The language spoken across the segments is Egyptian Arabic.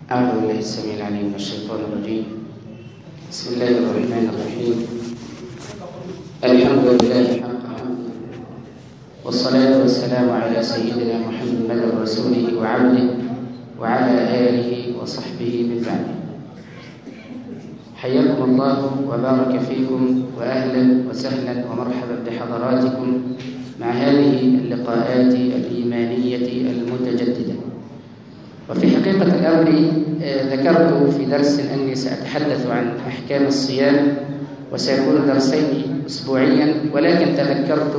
أعوذ بالله السميع العليم من الشيطان الرجيم بسم الله الرحمن الرحيم الحمد لله حق حمده والصلاة والسلام على سيدنا محمد رسوله وعبده وعلى آله وصحبه من بعده حياكم الله وبارك فيكم وأهلا وسهلا ومرحبا بحضراتكم مع هذه اللقاءات الإيمانية المتجددة وفي حقيقة الأمر ذكرت في درس أني سأتحدث عن أحكام الصيام وسيكون درسين أسبوعيا ولكن تذكرت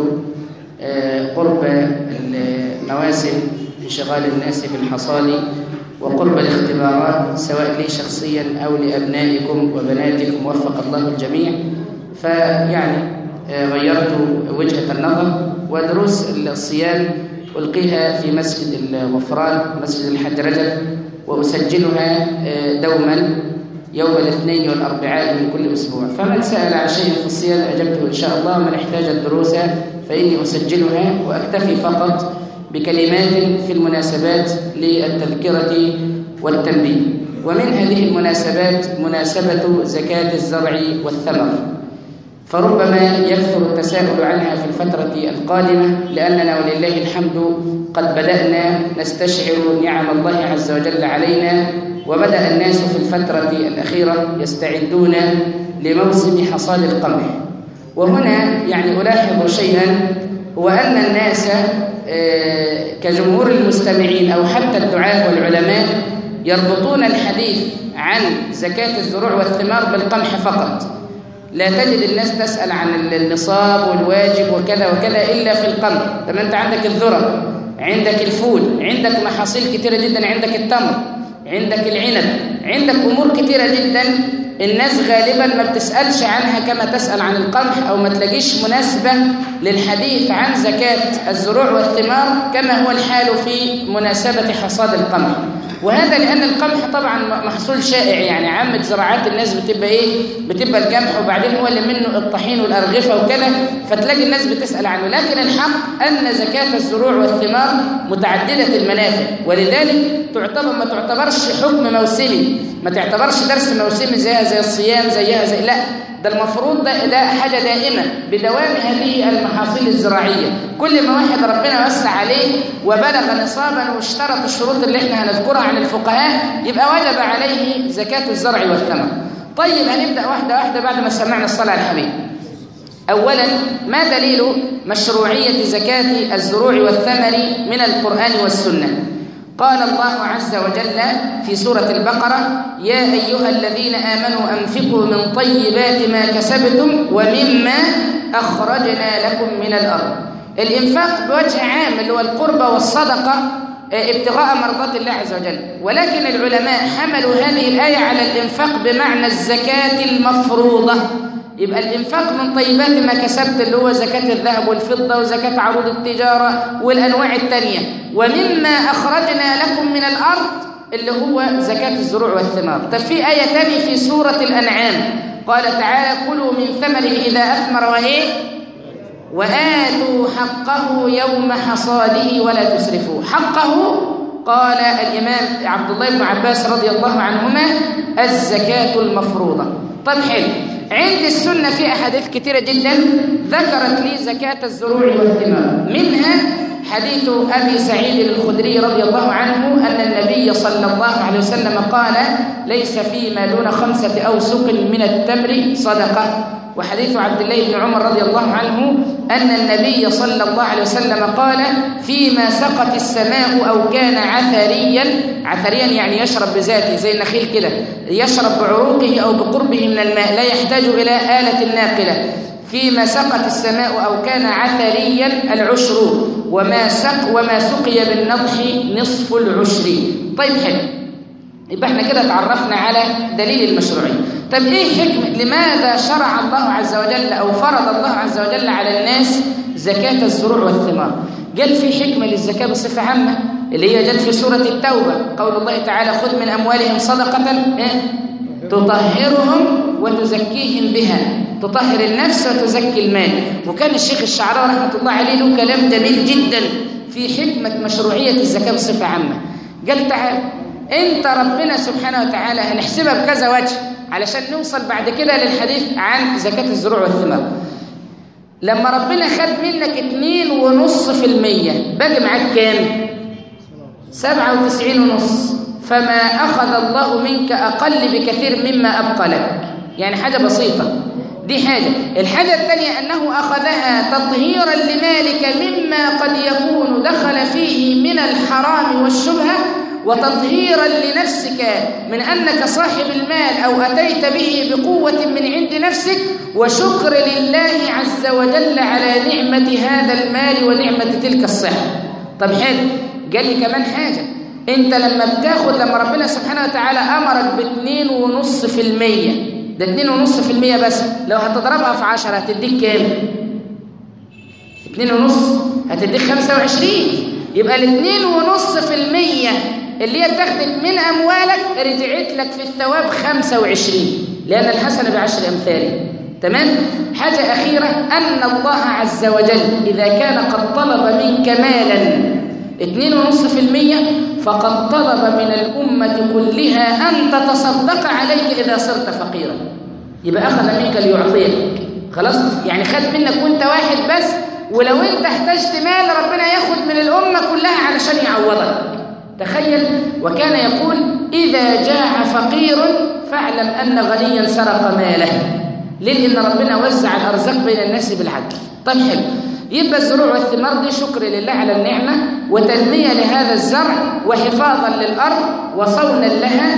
قرب مواسم انشغال الناس بالحصاد وقرب الاختبارات سواء لي شخصيا أو لأبنائكم وبناتكم وفق الله الجميع فيعني غيرت وجهة النظر ودروس الصيام ألقيها في مسجد الغفران مسجد الحج رجب وأسجلها دوما يوم الاثنين والأربعاء من كل أسبوع فمن سأل عن شيء في الصيام أجبته إن شاء الله ومن احتاج الدروس فإني أسجلها وأكتفي فقط بكلمات في المناسبات للتذكرة والتنبيه ومن هذه المناسبات مناسبة زكاة الزرع والثمر فربما يكثر التساؤل عنها في الفترة القادمة لأننا ولله الحمد قد بدأنا نستشعر نعم الله عز وجل علينا وبدأ الناس في الفترة الأخيرة يستعدون لموسم حصاد القمح وهنا يعني ألاحظ شيئا هو أن الناس كجمهور المستمعين أو حتى الدعاة والعلماء يربطون الحديث عن زكاة الزروع والثمار بالقمح فقط لا تجد الناس تسأل عن النصاب والواجب وكذا وكذا إلا في القمح طب أنت عندك الذرة عندك الفول عندك محاصيل كثيرة جدا عندك التمر عندك العنب عندك أمور كثيرة جدا الناس غالبا ما بتسألش عنها كما تسأل عن القمح أو ما تلاقيش مناسبة للحديث عن زكاة الزروع والثمار كما هو الحال في مناسبة حصاد القمح وهذا لأن القمح طبعا محصول شائع يعني عامة زراعات الناس بتبقى إيه بتبقى القمح وبعدين هو اللي منه الطحين والأرغفة وكذا فتلاقي الناس بتسأل عنه لكن الحق أن زكاة الزروع والثمار متعددة المنافع ولذلك تعتبر ما تعتبرش حكم موسمي ما تعتبرش درس موسمي زيها زي الصيام زيها زي لا ده المفروض ده, ده حاجة دائمة بدوام هذه المحاصيل الزراعية كل ما واحد ربنا وسع عليه وبلغ نصابا واشترط الشروط اللي احنا هنذكرها عن الفقهاء يبقى وجب عليه زكاة الزرع والثمر طيب هنبدأ واحدة واحدة بعد ما سمعنا الصلاة على الحبيب أولا ما دليل مشروعية زكاة الزروع والثمر من القرآن والسنة قال الله عز وجل في سورة البقرة يا أيها الذين آمنوا أنفقوا من طيبات ما كسبتم ومما أخرجنا لكم من الأرض الإنفاق بوجه عام اللي هو القربة والصدقة ابتغاء مرضات الله عز وجل ولكن العلماء حملوا هذه الآية على الإنفاق بمعنى الزكاة المفروضة يبقى الإنفاق من طيبات ما كسبت اللي هو زكاة الذهب والفضة وزكاة عروض التجارة والأنواع التانية ومما أخرجنا لكم من الأرض اللي هو زكاة الزروع والثمار طب في آية تانية في سورة الأنعام قال تعالى كلوا من ثمره إذا أثمر وإيه وآتوا حقه يوم حصاده ولا تسرفوا حقه قال الإمام عبد الله بن عباس رضي الله عنهما الزكاة المفروضة طب حلو عند السنة في أحاديث كثيرة جدا ذكرت لي زكاة الزروع والثمار منها حديث أبي سعيد الخدري رضي الله عنه أن النبي صلى الله عليه وسلم قال ليس فيما دون خمسة أوسق من التمر صدقة وحديث عبد الله بن عمر رضي الله عنه أن النبي صلى الله عليه وسلم قال فيما سقت السماء أو كان عثريا عثريا يعني يشرب بذاته زي النخيل كده يشرب بعروقه أو بقربه من الماء لا يحتاج إلى آلة ناقلة فيما سقت السماء أو كان عثريا العشر وما سق وما سقي بالنضح نصف العشر طيب حلو يبقى احنا كده تعرفنا على دليل المشروعية طب ايه حكمة لماذا شرع الله عز وجل او فرض الله عز وجل على الناس زكاة الزروع والثمار قال في حكمة للزكاة بصفة عامة اللي هي جت في سورة التوبة قول الله تعالى خذ من أموالهم صدقة إيه؟ تطهرهم وتزكيهم بها تطهر النفس وتزكي المال وكان الشيخ الشعراوي رحمة الله عليه له كلام جميل جدا في حكمة مشروعية الزكاة بصفة عامة قال تعال انت ربنا سبحانه وتعالى هنحسبها بكذا وجه علشان نوصل بعد كده للحديث عن زكاة الزروع والثمار لما ربنا خد منك اتنين ونص في المية باقي معاك كام سبعة وتسعين ونص فما أخذ الله منك أقل بكثير مما أبقى لك يعني حاجة بسيطة دي حاجة الحاجة الثانية أنه أخذها تطهيرا لمالك مما قد يكون دخل فيه من الحرام والشبهة وتطهيرا لنفسك من أنك صاحب المال أو أتيت به بقوة من عند نفسك وشكر لله عز وجل على نعمة هذا المال ونعمة تلك الصحة طب حلو قال لي كمان حاجة انت لما بتاخد لما ربنا سبحانه وتعالى أمرك باتنين ونص في المية ده اتنين ونص في المية بس لو هتضربها في عشرة هتديك كام اتنين ونص هتديك خمسة وعشرين يبقى الاتنين ونص في المية اللي هي اتخذت من أموالك رجعت لك في الثواب خمسة وعشرين لأن الحسنة بعشر أمثاله تمام حاجة أخيرة أن الله عز وجل إذا كان قد طلب منك مالا اتنين ونص في المية فقد طلب من الأمة كلها أن تتصدق عليك إذا صرت فقيرا يبقى أخذ منك ليعطيك خلاص يعني خد منك وانت واحد بس ولو انت احتجت مال ربنا ياخد من الأمة كلها علشان يعوضك تخيل وكان يقول إذا جاع فقير فاعلم أن غنيا سرق ماله ليه لأن ربنا وزع الأرزاق بين الناس بالعدل طيب حلو يبقى الزروع والثمار دي شكر لله على النعمة وتنمية لهذا الزرع وحفاظا للأرض وصونا لها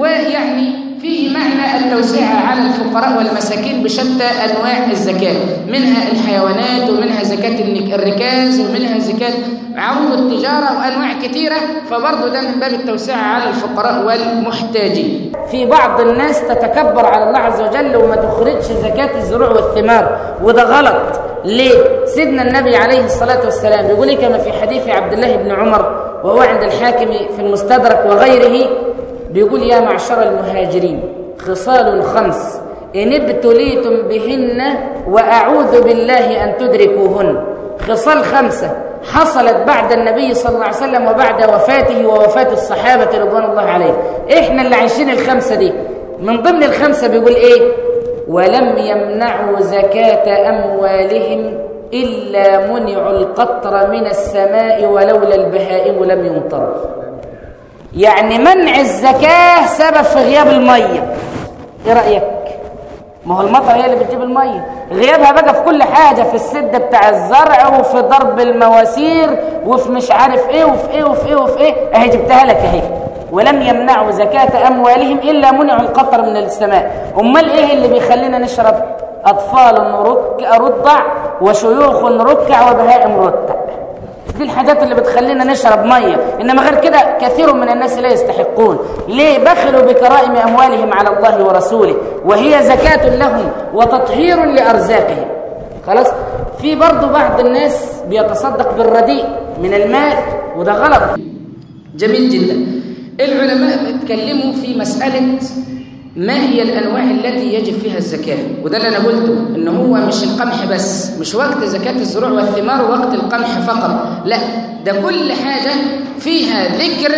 ويعني فيه معنى التوسعة على الفقراء والمساكين بشتى أنواع الزكاة منها الحيوانات ومنها زكاة الركاز ومنها زكاة عروض التجارة وأنواع كثيرة فبرضه ده من باب التوسعة على الفقراء والمحتاجين في بعض الناس تتكبر على الله عز وجل وما تخرجش زكاة الزروع والثمار وده غلط ليه؟ سيدنا النبي عليه الصلاة والسلام يقول كما في حديث عبد الله بن عمر وهو عند الحاكم في المستدرك وغيره بيقول يا معشر المهاجرين خصال خمس إن ابتليتم بهن وأعوذ بالله أن تدركوهن خصال خمسة حصلت بعد النبي صلى الله عليه وسلم وبعد وفاته ووفاة الصحابة رضوان الله عليهم إحنا اللي عايشين الخمسة دي من ضمن الخمسة بيقول إيه ولم يمنعوا زكاة أموالهم إلا منعوا القطر من السماء ولولا البهائم لم يمطروا يعني منع الزكاة سبب في غياب المية ايه رأيك ما هو المطر هي اللي بتجيب المية غيابها بقى في كل حاجة في السد بتاع الزرع وفي ضرب المواسير وفي مش عارف ايه وفي ايه وفي ايه وفي ايه اهي جبتها لك اهي ولم يمنعوا زكاة أموالهم إلا منعوا القطر من السماء أمال إيه اللي بيخلينا نشرب أطفال ركع رضع وشيوخ ركع وبهائم رتع دي الحاجات اللي بتخلينا نشرب مية إنما غير كده كثير من الناس لا يستحقون ليه بخلوا بكرائم أموالهم على الله ورسوله وهي زكاة لهم وتطهير لأرزاقهم خلاص في برضو بعض الناس بيتصدق بالرديء من المال وده غلط جميل جدا العلماء اتكلموا في مسألة ما هي الأنواع التي يجب فيها الزكاة وده اللي أنا قلته إن هو مش القمح بس مش وقت زكاة الزروع والثمار وقت القمح فقط لا ده كل حاجة فيها ذكر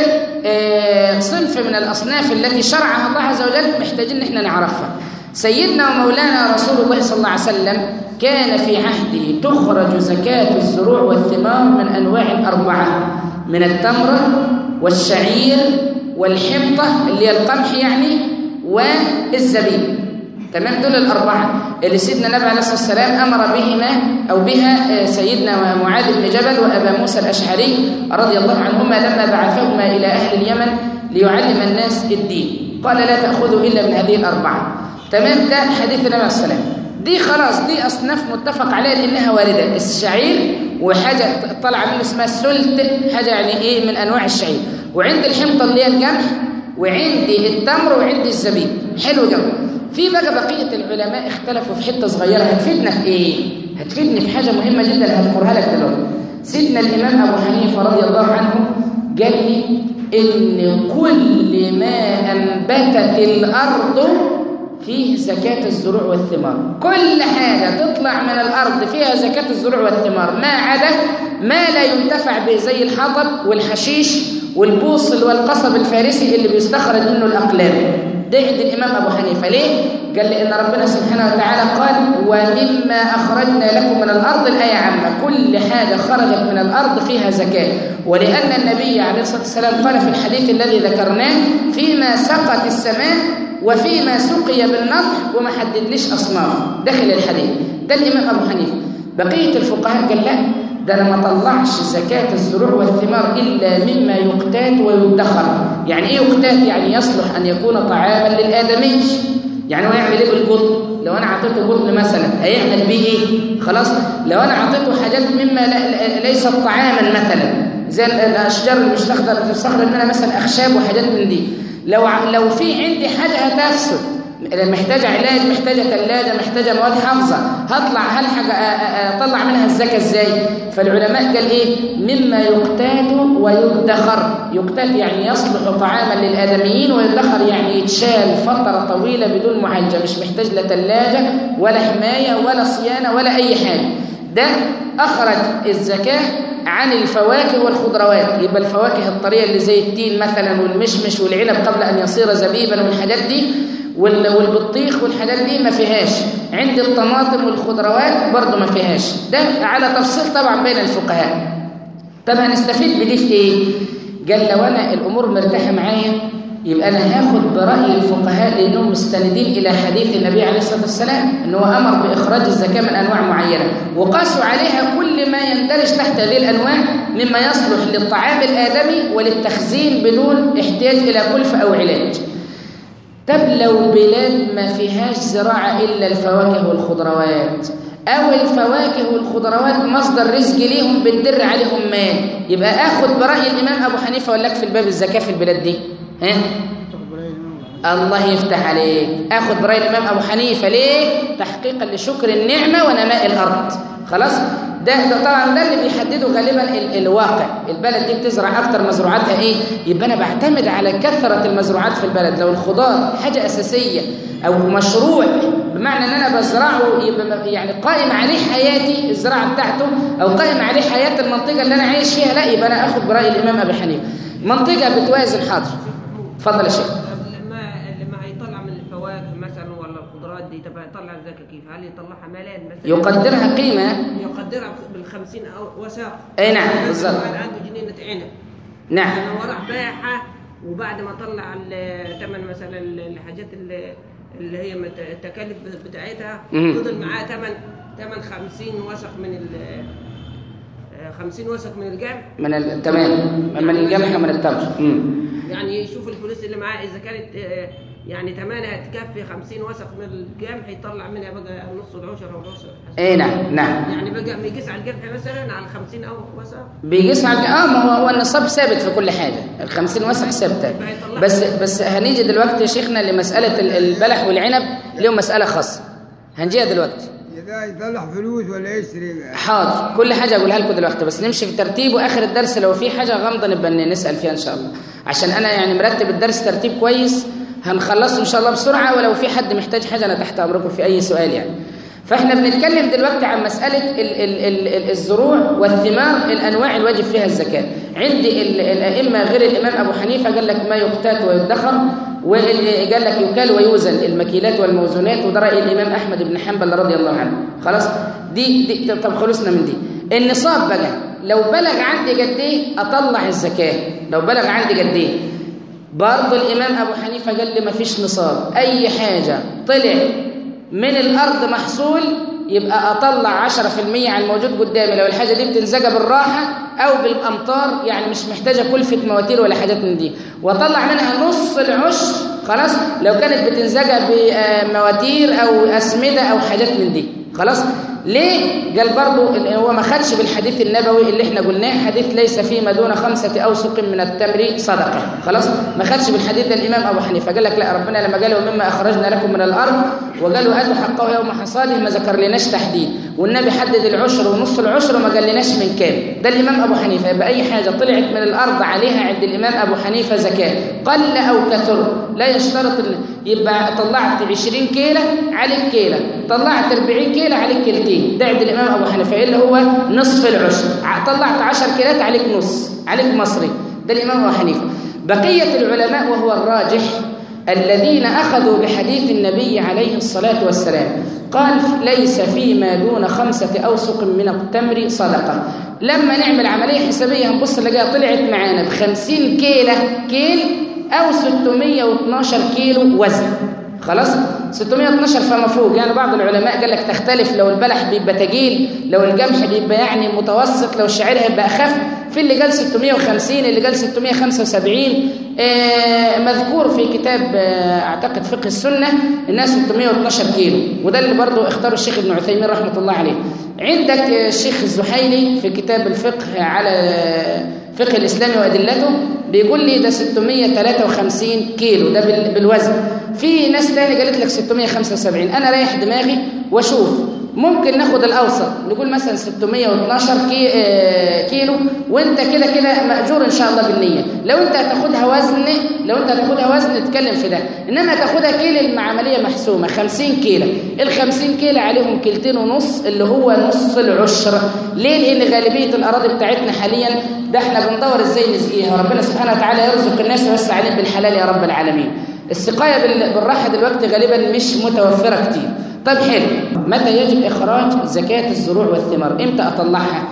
صنف من الأصناف التي شرعها الله عز وجل محتاجين إن احنا نعرفها سيدنا ومولانا رسول الله صلى الله عليه وسلم كان في عهده تخرج زكاة الزروع والثمار من أنواع أربعة من التمر والشعير والحمطة اللي هي القمح يعني والزبيب تمام دول الأربعة اللي سيدنا النبي عليه الصلاة والسلام أمر بهما أو بها سيدنا معاذ بن جبل وأبا موسى الأشعري رضي الله عنهما لما بعثهما إلى أهل اليمن ليعلم الناس الدين قال لا تأخذوا إلا من هذه الأربعة تمام ده حديث النبي عليه الصلاة والسلام دي خلاص دي أصناف متفق عليها لأنها واردة الشعير وحاجة طالعة منه اسمها السلت حاجة يعني إيه من أنواع الشعير وعند الحمطة اللي هي القمح وعندي التمر وعندي الزبيب حلو قوي في بقى بقية العلماء اختلفوا في حتة صغيرة هتفيدنا في إيه؟ هتفيدني في حاجة مهمة جدا هذكرها لك دلوقتي سيدنا الإمام أبو حنيفة رضي الله عنه قال لي إن كل ما أنبتت الأرض فيه زكاة الزروع والثمار كل حاجة تطلع من الأرض فيها زكاة الزروع والثمار ما عدا ما لا ينتفع به زي الحطب والحشيش والبوص والقصب الفارسي اللي بيستخرج منه الأقلام ده عند الإمام أبو حنيفة ليه؟ قال لأن ربنا سبحانه وتعالى قال ومما أخرجنا لكم من الأرض الآية عامة كل حاجة خرجت من الأرض فيها زكاة ولأن النبي عليه الصلاة والسلام قال في الحديث الذي ذكرناه فيما سقت السماء وفيما سقي بالنضح وما حددليش أصناف داخل الحديث ده الإمام أبو حنيفة بقية الفقهاء قال لا ده انا ما طلعش زكاة الزروع والثمار إلا مما يقتات ويدخر يعني إيه يقتات؟ يعني يصلح أن يكون طعاما للآدمي يعني هو يعمل إيه بالقطن؟ لو أنا أعطيته قطن مثلا هيعمل بيه إيه؟ خلاص؟ لو أنا أعطيته حاجات مما لا ليست طعاما مثلا زي الأشجار اللي بيستخدم بتستخدم منها مثلا أخشاب وحاجات من دي لو لو في عندي حاجة هتفسد محتاجة علاج محتاجة ثلاجة محتاجة مواد حافظة هطلع هل حاجة أطلع منها الزكاة إزاي فالعلماء قال إيه مما يقتات ويدخر يقتات يعني يصلح طعاما للآدميين ويدخر يعني يتشال فترة طويلة بدون معالجة مش محتاج لا ثلاجة ولا حماية ولا صيانة ولا أي حاجة ده أخرج الزكاة عن الفواكه والخضروات يبقى الفواكه الطرية اللي زي التين مثلا والمشمش والعنب قبل أن يصير زبيبا والحاجات دي والبطيخ والحاجات دي ما فيهاش عند الطماطم والخضروات برضو ما فيهاش ده على تفصيل طبعا بين الفقهاء طب هنستفيد بدي في ايه قال لو انا الامور مرتاحه معايا يبقى انا هاخد براي الفقهاء لانهم مستندين الى حديث النبي عليه الصلاه والسلام ان هو امر باخراج الزكاه من انواع معينه وقاسوا عليها كل ما يندرج تحت هذه الانواع مما يصلح للطعام الادمي وللتخزين بدون احتياج الى كلفه او علاج طب لو بلاد ما فيهاش زراعة إلا الفواكه والخضروات أو الفواكه والخضروات مصدر رزق ليهم بتدر عليهم مال يبقى آخد برأي الإمام أبو حنيفة ولا في الباب الزكاة في البلاد دي ها؟ الله يفتح عليك آخد برأي الإمام أبو حنيفة ليه؟ تحقيقا لشكر النعمة ونماء الأرض خلاص؟ ده, ده طبعا ده اللي بيحدده غالبا ال الواقع البلد دي بتزرع اكتر مزروعاتها ايه يبقى انا بعتمد على كثره المزروعات في البلد لو الخضار حاجه اساسيه او مشروع بمعنى ان انا بزرعه يبقى يعني قائم عليه حياتي الزراعه بتاعته او قائم عليه حياه المنطقه اللي انا عايش فيها لا يبقى انا اخد براي الامام ابي حنيفه منطقه بتوازن حاضر اتفضل يا شيخ دي تبقى يطلع الزكاه كيف؟ هل يطلعها مالين مثلا؟ يقدرها قيمه يقدرها بال 50 او وساق اي نعم بالظبط عنده جنينه عنب نعم انا وراح بايعها وبعد ما طلع ثمن مثلا الحاجات اللي اللي هي التكاليف بتاعتها فضل معاه ثمن ثمن 50 وسق من ال 50 وسق من الجمح من ال... تمام من الجمح من التمر يعني يشوف الفلوس اللي معاه اذا كانت يعني ثمنها تكفي 50 وسق من القمح يطلع منها بقى نص العشر او العشر اي نعم نعم يعني بقى بيقيس على القمح مثلا على 50 او وسق بيقيس على اه ما هو هو النصاب ثابت في كل حاجه ال 50 وسق ثابته بس بس هنيجي دلوقتي يا شيخنا لمساله البلح والعنب لهم مساله خاصه هنجيها دلوقتي إذا يطلع فلوس ولا يشتري حاضر كل حاجه اقولها لكم دلوقتي بس نمشي في ترتيب واخر الدرس لو في حاجه غامضه نبقى نسال فيها ان شاء الله عشان انا يعني مرتب الدرس ترتيب كويس هنخلصه ان شاء الله بسرعه ولو في حد محتاج حاجه انا تحت امركم في اي سؤال يعني فاحنا بنتكلم دلوقتي عن مساله ال ال ال الزروع والثمار الانواع الواجب فيها الزكاه عند الائمه غير الامام ابو حنيفه قال لك ما يقتات ويدخر وقال لك يكال ويوزن المكيلات والموزونات وده راي الامام احمد بن حنبل رضي الله عنه خلاص دي, دي طب خلصنا من دي النصاب بقى لو بلغ عندي قد ايه اطلع الزكاه لو بلغ عندي قد ايه برضه الإمام أبو حنيفة قال لي ما فيش نصاب أي حاجة طلع من الأرض محصول يبقى أطلع 10% على الموجود قدامي لو الحاجة دي بتنزجى بالراحة أو بالأمطار يعني مش محتاجة كلفة مواتير ولا حاجات من دي وأطلع منها نص العشر خلاص لو كانت بتنزجى بمواتير أو أسمدة أو حاجات من دي خلاص ليه قال برضو هو ما خدش بالحديث النبوي اللي احنا قلناه حديث ليس فيما دون خمسة أوسق من التمر صدقة خلاص ما خدش بالحديث ده الإمام أبو حنيفة قال لك لا ربنا لما قالوا مما أخرجنا لكم من الأرض وقالوا أدوا حقه يوم حصاده ما ذكر لناش تحديد والنبي حدد العشر ونص العشر وما قال لناش من كام ده الإمام أبو حنيفة يبقى أي حاجة طلعت من الأرض عليها عند الإمام أبو حنيفة زكاة قل أو كثر لا يشترط يبقى طلعت 20 كيلة عليك كيلة طلعت 40 كيلة عليك كيلتين ده عند الإمام أبو حنيفة اللي هو نصف العشر طلعت 10 كيلات عليك نص عليك مصري ده الإمام أبو حنيفة بقية العلماء وهو الراجح الذين أخذوا بحديث النبي عليه الصلاة والسلام قال ليس فيما دون خمسة أوسق من التمر صدقة لما نعمل عملية حسابية هنبص نلاقيها طلعت معانا بخمسين كيلة كيل أو 612 كيلو وزن خلاص 612 فما فوق يعني بعض العلماء قال لك تختلف لو البلح بيبقى تقيل لو القمح بيبقى يعني متوسط لو الشعير هيبقى اخف في اللي قال 650 اللي قال 675 آه مذكور في كتاب آه اعتقد فقه السنه انها 612 كيلو وده اللي برضه اختاره الشيخ ابن عثيمين رحمه الله عليه عندك الشيخ الزحيلي في كتاب الفقه على فقه الاسلام وادلته بيقول لي ده 653 كيلو ده بالوزن في ناس تاني قالت لك 675 انا رايح دماغي واشوف ممكن ناخد الاوسط نقول مثلا 612 كي كيلو وانت كده كده ماجور ان شاء الله بالنيه لو انت هتاخدها وزن لو انت هتاخدها وزن نتكلم في ده انما تاخدها كيلو العمليه محسومه 50 كيلو ال 50 كيلو عليهم كيلتين ونص اللي هو نص العشر ليه لان غالبيه الاراضي بتاعتنا حاليا ده احنا بندور ازاي نسقيها ربنا سبحانه وتعالى يرزق الناس ويوسع عليهم بالحلال يا رب العالمين السقايه بالراحه دلوقتي غالبا مش متوفره كتير طيب حلو متى يجب إخراج زكاة الزروع والثمار إمتى أطلعها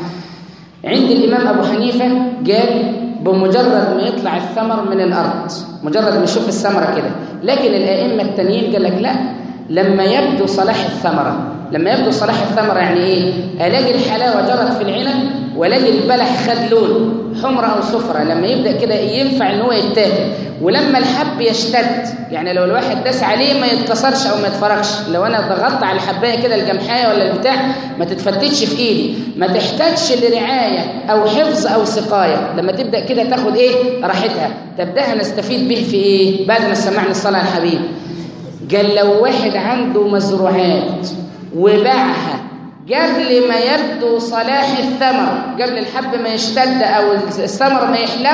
عند الإمام أبو حنيفة قال بمجرد ما يطلع الثمر من الأرض مجرد ما يشوف الثمرة كده لكن الأئمة التانيين قال لك لا لما يبدو صلاح الثمرة لما يبدو صلاح الثمرة يعني إيه ألاقي الحلاوة جرت في العنب ولاقي البلح خد لون حمرة أو صفرة لما يبدأ كده ينفع إن هو يتاكل ولما الحب يشتد يعني لو الواحد داس عليه ما يتكسرش أو ما يتفرقش لو أنا ضغطت على الحباية كده الجمحاية ولا البتاع ما تتفتتش في إيدي ما تحتاجش لرعاية أو حفظ أو سقاية لما تبدأ كده تاخد إيه راحتها تبدأها نستفيد به في إيه بعد ما سمعنا الصلاة على الحبيب قال لو واحد عنده مزروعات وباعها قبل ما يبدو صلاح الثمر قبل الحب ما يشتد أو الثمر ما يحلو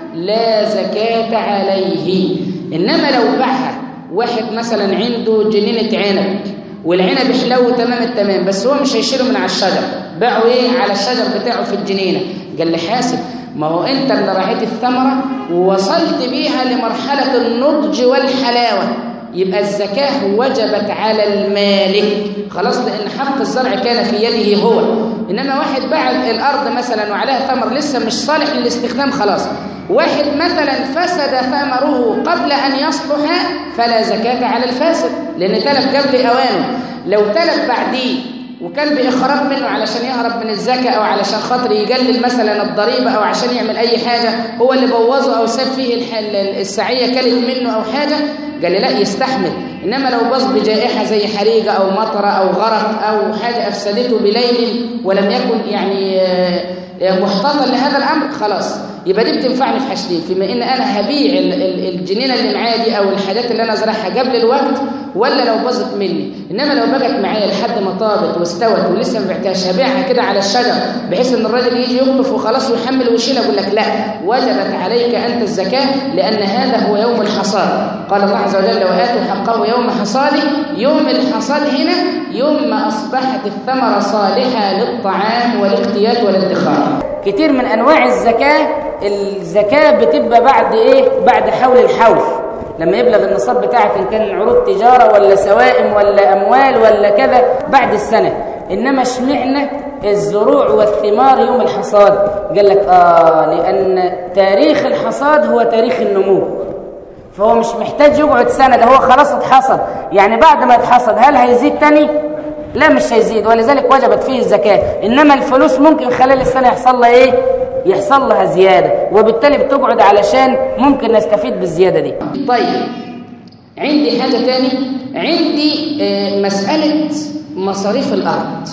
لا زكاة عليه إنما لو باعها واحد مثلا عنده جنينة عنب والعنب حلو تمام التمام بس هو مش هيشيله من على الشجر باعه ايه على الشجر بتاعه في الجنينة قال لي حاسب ما هو انت اللي راحت الثمرة ووصلت بيها لمرحلة النضج والحلاوة يبقى الزكاة وجبت على المالك خلاص لأن حق الزرع كان في يده هو إنما واحد باع الأرض مثلا وعليها ثمر لسه مش صالح للاستخدام خلاص واحد مثلا فسد ثمره قبل أن يصلح فلا زكاة على الفاسد لأن تلف قبل أوانه لو تلف بعديه وكان بإخراج منه علشان يهرب من الزكاة أو علشان خاطر يقلل مثلا الضريبة أو عشان يعمل أي حاجة هو اللي بوظه أو ساب فيه السعية كلت منه أو حاجة قال لي لا يستحمل إنما لو باظ بجائحة زي حريقة أو مطرة أو غرق أو حاجة أفسدته بليل ولم يكن يعني محتاطا لهذا الأمر خلاص يبقى دي بتنفعني في حاجتين فيما إن أنا هبيع الجنينة اللي معايا دي أو الحاجات اللي أنا أزرعها قبل الوقت ولا لو باظت مني إنما لو بقت معايا لحد ما طابت واستوت ولسه ما بعتهاش هبيعها كده على الشجر بحيث إن الراجل يجي يقطف وخلاص ويحمل ويشيلها أقول لك لا وجبت عليك أنت الزكاة لأن هذا هو يوم الحصاد قال الله عز وجل وآتوا حقه يوم حصاده يوم الحصاد هنا يوم ما أصبحت الثمرة صالحة للطعام والاقتيات والادخار كتير من أنواع الزكاة الزكاة بتبقى بعد إيه؟ بعد حول الحول لما يبلغ النصاب بتاعك إن كان عروض تجارة ولا سوائم ولا أموال ولا كذا بعد السنة إنما اشمعنا الزروع والثمار يوم الحصاد قال لك آه لأن تاريخ الحصاد هو تاريخ النمو فهو مش محتاج يقعد سنة ده هو خلاص اتحصد يعني بعد ما اتحصد هل هيزيد تاني؟ لا مش هيزيد ولذلك وجبت فيه الزكاة إنما الفلوس ممكن خلال السنة يحصل لها إيه؟ يحصل لها زيادة وبالتالي بتقعد علشان ممكن نستفيد بالزيادة دي طيب عندي حاجة تاني عندي آه مسألة مصاريف الأرض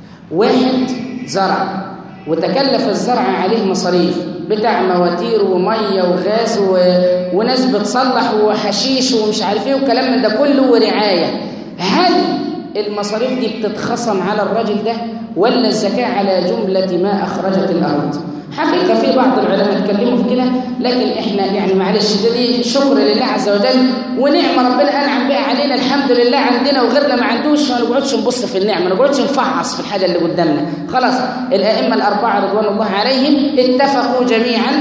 واحد زرع وتكلف الزرع عليه مصاريف بتاع مواتير وميه وغاز و... وناس بتصلح وحشيش ومش عارف ايه وكلام من ده كله ورعايه هل المصاريف دي بتتخصم على الراجل ده ولا الزكاه على جمله ما اخرجت الارض حقيقه في بعض العلماء اتكلموا في كده لكن احنا يعني معلش ده دي شكر لله عز وجل ونعمه ربنا انعم بها علينا الحمد لله عندنا وغيرنا ما عندوش ما نقعدش نبص في النعمه ما نقعدش نفعص في الحاجه اللي قدامنا خلاص الائمه الاربعه رضوان الله عليهم اتفقوا جميعا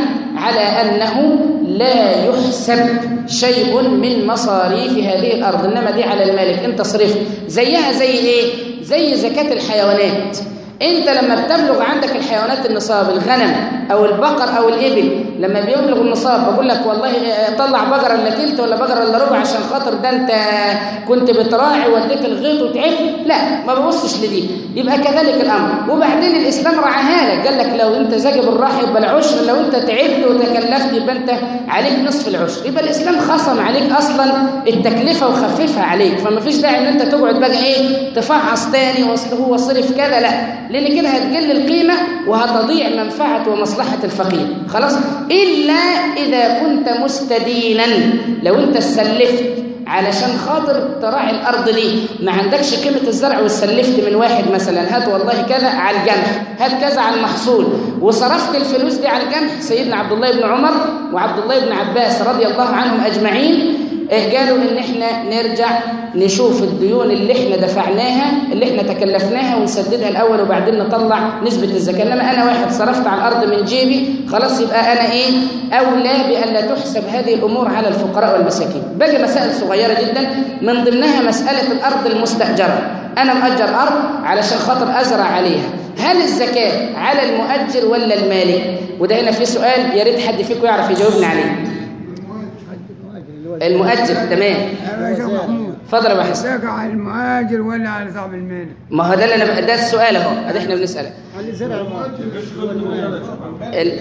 على أنه لا يحسب شيء من مصاريف هذه الأرض إنما دي على المالك أنت صرفت زيها زي إيه؟ زي زكاة الحيوانات انت لما بتبلغ عندك الحيوانات النصاب الغنم او البقر او الابل لما بيبلغ النصاب بقول لك والله طلع بقره الا تلت ولا بقره الا ربع عشان خاطر ده انت كنت بتراعي وديت الغيط وتعبت لا ما ببصش لدي يبقى كذلك الامر وبعدين الاسلام رعاها لك قال لك لو انت زاجب الراحه يبقى العشر لو انت تعبت وتكلفت يبقى انت عليك نصف العشر يبقى الاسلام خصم عليك اصلا التكلفه وخففها عليك فما فيش داعي ان انت تقعد بقى ايه تفحص تاني واصل هو صرف كذا لا لان كده هتقل القيمه وهتضيع منفعه ومصلحه الفقير خلاص الا اذا كنت مستدينا لو انت سلفت علشان خاطر تراعي الارض دي ما عندكش قيمه الزرع وسلفت من واحد مثلا هات والله كذا على الجمح هات كذا على المحصول وصرفت الفلوس دي على الجمح سيدنا عبد الله بن عمر وعبد الله بن عباس رضي الله عنهم اجمعين قالوا ان احنا نرجع نشوف الديون اللي احنا دفعناها اللي احنا تكلفناها ونسددها الاول وبعدين نطلع نسبه الزكاه انما انا واحد صرفت على الارض من جيبي خلاص يبقى انا ايه اولى بان لا تحسب هذه الامور على الفقراء والمساكين باقي مسائل صغيره جدا من ضمنها مساله الارض المستاجره انا مأجر ارض علشان خاطر ازرع عليها هل الزكاه على المؤجر ولا المالك وده هنا في سؤال يا ريت حد فيكم يعرف يجاوبني عليه المؤجر تمام يا باشا محمود اتفضل يا حسن زكاة على المهاجر ولا على صاحب المال؟ ما هو ده اللي انا بقى ده السؤال اهو ده احنا بنساله ال...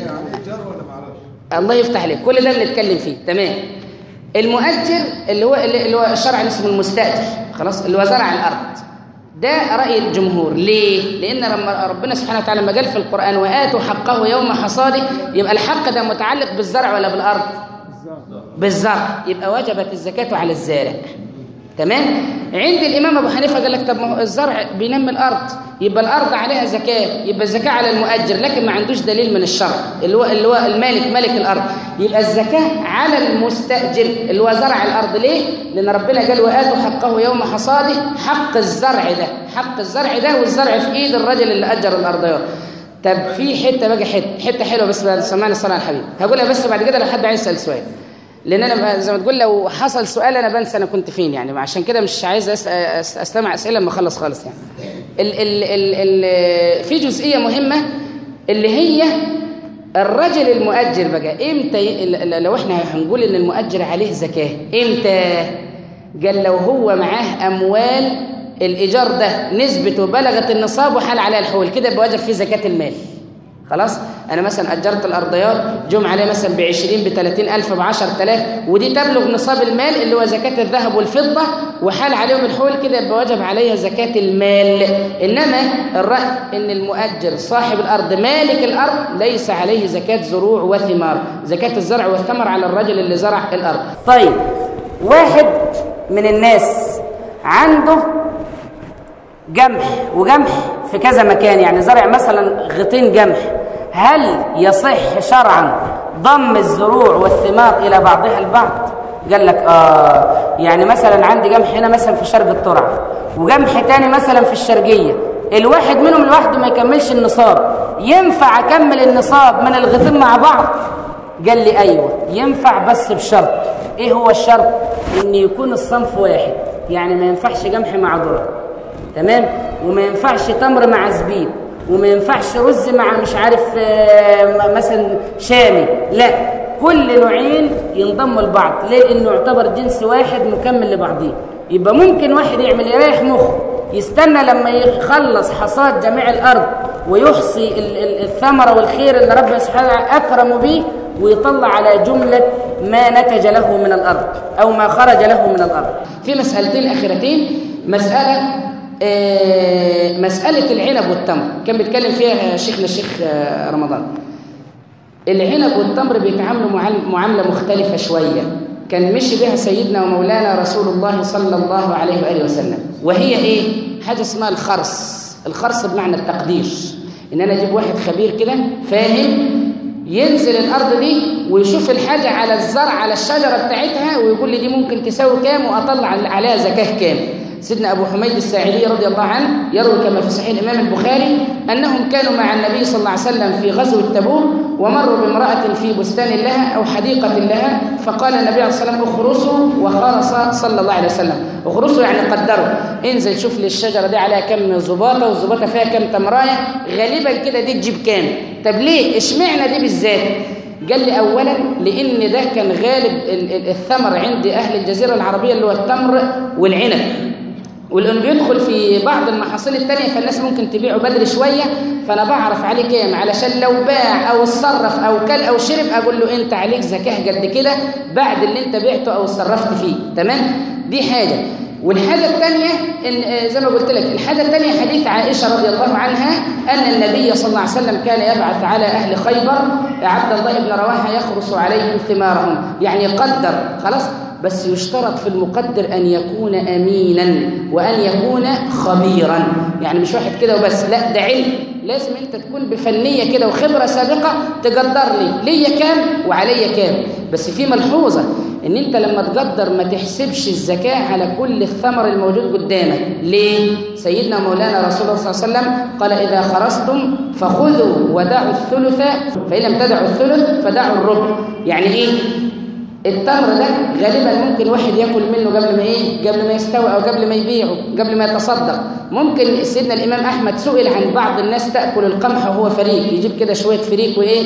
الله يفتح عليك كل ده بنتكلم فيه تمام المؤجر اللي هو اللي هو الشرع اسمه المستاجر خلاص اللي هو زرع الارض ده راي الجمهور ليه لان لما ربنا سبحانه وتعالى لما قال في القران واتوا حقه يوم حصاده يبقى الحق ده متعلق بالزرع ولا بالارض بالزرع يبقى وجبت الزكاه على الزارع تمام عند الامام ابو حنيفه قال لك طب ما هو الزرع بينمي الارض يبقى الارض عليها زكاه يبقى الزكاه على المؤجر لكن ما عندوش دليل من الشرع اللي هو اللي هو المالك ملك الارض يبقى الزكاه على المستاجر اللي هو زرع الارض ليه لان ربنا قال واتوا حقه يوم حصاده حق الزرع ده حق الزرع ده والزرع في ايد الرجل اللي اجر الارض ده طب في حته بقى حته حته حلوه بس سمعنا الصلاه على الحبيب هقولها بس بعد كده لو حد عايز يسال سؤال لان انا زي ما تقول لو حصل سؤال انا بنسى انا كنت فين يعني عشان كده مش عايز أس... أس... استمع اسئله لما اخلص خالص يعني ال... ال... ال... ال... في جزئيه مهمه اللي هي الرجل المؤجر بقى امتى ي... لو احنا هنقول ان المؤجر عليه زكاه امتى قال لو هو معاه اموال الايجار ده نسبته بلغت النصاب وحال عليها الحول كده بواجب فيه زكاه المال خلاص انا مثلا اجرت الارضيات جم عليه مثلا ب 20 ب 30000 ب 10000 ودي تبلغ نصاب المال اللي هو زكاه الذهب والفضه وحال عليهم الحول كده يبقى واجب عليها زكاه المال انما الراي ان المؤجر صاحب الارض مالك الارض ليس عليه زكاه زروع وثمار زكاه الزرع والثمر على الرجل اللي زرع الارض طيب واحد من الناس عنده جمح وجمح في كذا مكان يعني زرع مثلا غطين جمح هل يصح شرعا ضم الزروع والثمار إلى بعضها البعض قال لك آه يعني مثلا عندي جمح هنا مثلا في شرق الترعة وجمح تاني مثلا في الشرقية الواحد منهم لوحده ما يكملش النصاب ينفع أكمل النصاب من الغطين مع بعض قال لي أيوة ينفع بس بشرط إيه هو الشرط إن يكون الصنف واحد يعني ما ينفعش جمح مع ذره تمام وما ينفعش تمر مع زبيب وما ينفعش رز مع مش عارف مثلا شامي لا كل نوعين ينضموا لبعض ليه لانه يعتبر جنس واحد مكمل لبعضيه يبقى ممكن واحد يعمل يريح مخه يستنى لما يخلص حصاد جميع الارض ويحصي الثمره والخير اللي ربنا سبحانه وتعالى اكرمه به ويطلع على جمله ما نتج له من الارض او ما خرج له من الارض في مسالتين اخيرتين مساله آه مسألة العنب والتمر كان بيتكلم فيها شيخنا الشيخ آه رمضان العنب والتمر بيتعاملوا معاملة مختلفة شوية كان مشي بها سيدنا ومولانا رسول الله صلى الله عليه وآله وسلم وهي إيه؟ حاجة اسمها الخرص الخرص بمعنى التقدير إن أنا أجيب واحد خبير كده فاهم ينزل الأرض دي ويشوف الحاجة على الزرع على الشجرة بتاعتها ويقول لي دي ممكن تساوي كام وأطلع عليها زكاة كام سيدنا أبو حميد الساعدي رضي الله عنه يروي كما في صحيح الإمام البخاري أنهم كانوا مع النبي صلى الله عليه وسلم في غزوة تبوك ومروا بامرأة في بستان لها أو حديقة لها فقال النبي عليه الصلاة والسلام اخرسوا وخرس صلى الله عليه وسلم اخرسوا يعني قدروا انزل شوف لي الشجرة دي عليها كم زباطة والزباطة فيها كم تمراية غالبا كده دي تجيب كام طب ليه اشمعنى دي بالذات قال لي اولا لان ده كان غالب ال- ال- الثمر عند اهل الجزيره العربيه اللي هو التمر والعنب ولانه بيدخل في بعض المحاصيل التانية فالناس ممكن تبيعه بدري شويه فانا بعرف عليه كام علشان لو باع او اتصرف او كل او شرب اقول له انت عليك زكاه قد كده بعد اللي انت بعته او اتصرفت فيه تمام دي حاجه والحاجة الثانية إن آه، زي ما قلت لك الحاجة الثانية حديث عائشة رضي الله عنها أن النبي صلى الله عليه وسلم كان يبعث على أهل خيبر عبد الله بن رواحة يخرس عليهم ثمارهم يعني يقدر خلاص بس يشترط في المقدر أن يكون أمينا وأن يكون خبيرا يعني مش واحد كده وبس لا ده علم لازم انت تكون بفنية كده وخبرة سابقة تقدر لي ليا كام وعليا كام بس في ملحوظة ان انت لما تقدر ما تحسبش الزكاة على كل الثمر الموجود قدامك ليه؟ سيدنا مولانا رسول الله صلى الله عليه وسلم قال إذا خرجتم فخذوا ودعوا الثلث فإن لم تدعوا الثلث فدعوا الربع يعني إيه؟ التمر ده غالبا ممكن واحد ياكل منه قبل ما ايه قبل ما يستوي او قبل ما يبيعه قبل ما يتصدق ممكن سيدنا الامام احمد سئل عن بعض الناس تاكل القمح وهو فريك يجيب كده شويه فريك وايه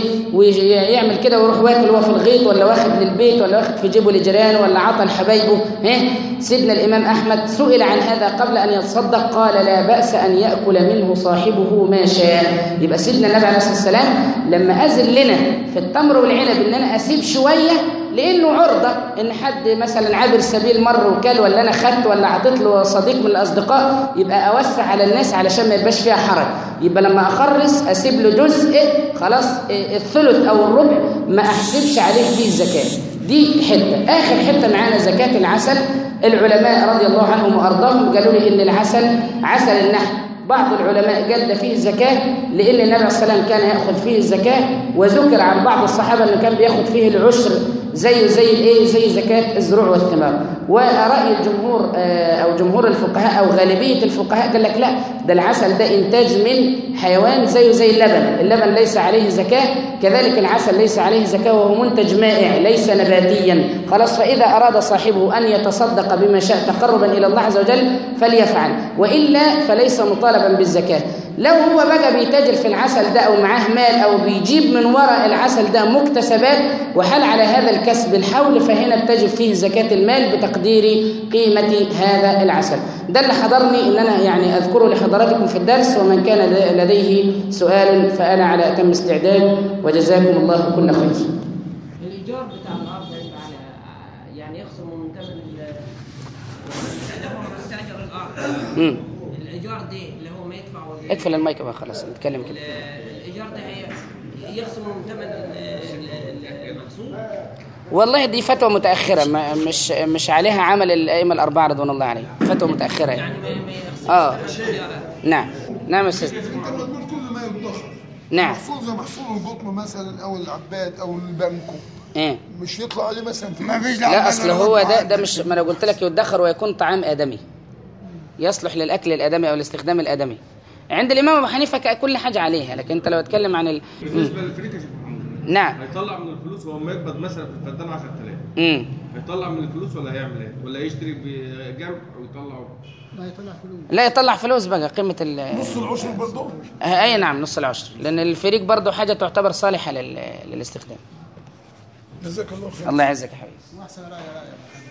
ويعمل كده ويروح واكل وهو في الغيط ولا واخد للبيت ولا واخد في جيبه لجيرانه ولا عطى لحبايبه ايه سيدنا الامام احمد سئل عن هذا قبل ان يتصدق قال لا باس ان ياكل منه صاحبه ما شاء يبقى سيدنا النبي عليه الصلاه والسلام لما اذن لنا في التمر والعنب ان انا اسيب شويه لانه عرضه ان حد مثلا عابر سبيل مر وكل ولا انا خدت ولا عطيت له صديق من الاصدقاء يبقى اوسع على الناس علشان ما يبقاش فيها حرج يبقى لما اخرس اسيب له جزء خلاص إيه، الثلث او الربع ما احسبش عليه فيه الزكاه دي حته اخر حته معانا زكاه العسل العلماء رضي الله عنهم وارضاهم قالوا لي ان العسل عسل النحل بعض العلماء قال ده فيه زكاة لأن النبي عليه الصلاة والسلام كان يأخذ فيه الزكاة وذكر عن بعض الصحابة أنه كان بيأخذ فيه العشر زيه زي الايه زي زكاة الزروع والثمار ورأي الجمهور آه، أو جمهور الفقهاء أو غالبية الفقهاء قال لك لا ده العسل ده إنتاج من حيوان زيه زي اللبن اللبن ليس عليه زكاة كذلك العسل ليس عليه زكاة وهو منتج مائع ليس نباتيا خلاص فإذا أراد صاحبه أن يتصدق بما شاء تقربا إلى الله عز وجل فليفعل وإلا فليس مطالبا بالزكاة لو هو بقى بيتاجر في العسل ده أو معاه مال أو بيجيب من وراء العسل ده مكتسبات وحال على هذا الكسب الحول فهنا بتجب فيه زكاة المال بتقدير قيمة هذا العسل ده اللي حضرني إن أنا يعني أذكره لحضراتكم في الدرس ومن كان لديه سؤال فأنا على أتم استعداد وجزاكم الله كل خير الايجار بتاع الارض هيبقى على يعني يخصموا من ثمن ال- المستاجر مستاجر الارض مم. الايجار دي اللي هو ما يدفع ولا- اقفل المايك بقى خلاص نتكلم كده ال- الايجار ده هي يخصموا من ثمن ال- ال- المحصول والله دي فتوى متأخرة ما مش مش عليها عمل الأئمة الأربعة رضوان الله عليهم فتوى متأخرة يعني يعني ما ما يخصموا آه. ثمن الإيجار. نعم نعم يا أستاذ انت بتقول كل ما يدخر نعم محصول زي محصول القطن مثلا او العباد او البنكو إيه مش يطلع عليه مثلا في ما فيش لا أصل هو ده ده مش ما أنا قلت لك يدخر ويكون طعام آدمي يصلح للأكل الآدمي أو الاستخدام الآدمي عند الإمام أبو حنيفة ك- كل حاجة عليها لكن أنت لو اتكلم عن ال... مم. بالنسبه للفريق يا شيخ محمد نعم هيطلع من الفلوس وهو ما يقبض مثلا في الفدان 10000 امم هيطلع من الفلوس ولا هيعمل ايه؟ ولا يشتري بجمع او يطلع لا يطلع فلوس بقى قيمة ال نص العشر برضه آه، أي نعم نص العشر لأن الفريق برضه حاجة تعتبر صالحة لل... للاستخدام جزاك الله خير الله يعزك يا حبيبي